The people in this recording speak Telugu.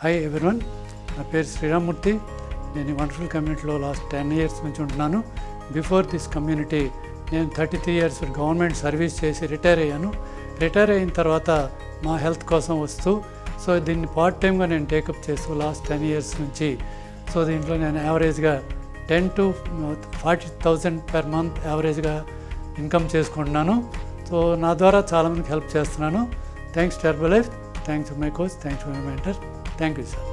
హాయ్ ఎవ్రీవన్ నా పేరు శ్రీరామూర్తి నేను ఈ వండర్ఫుల్ కమ్యూనిటీలో లాస్ట్ టెన్ ఇయర్స్ నుంచి ఉంటున్నాను బిఫోర్ దిస్ కమ్యూనిటీ నేను thirty three years government service చేసి రిటైర్ అయ్యాను రిటైర్ అయిన తర్వాత మా హెల్త్ కోసం వస్తూ సో దీన్ని పార్ట్ టైంగా నేను టేకప్ చేస్తూ లాస్ట్ టెన్ ఇయర్స్ నుంచి సో దీంట్లో నేను యావరేజ్గా ten to forty thousand per month యావరేజ్గా ఇన్కమ్ చేసుకుంటున్నాను సో నా ద్వారా చాలామందికి హెల్ప్ చేస్తున్నాను thanks to Herbalife thanks to my coach thanks to my mentor thank you sir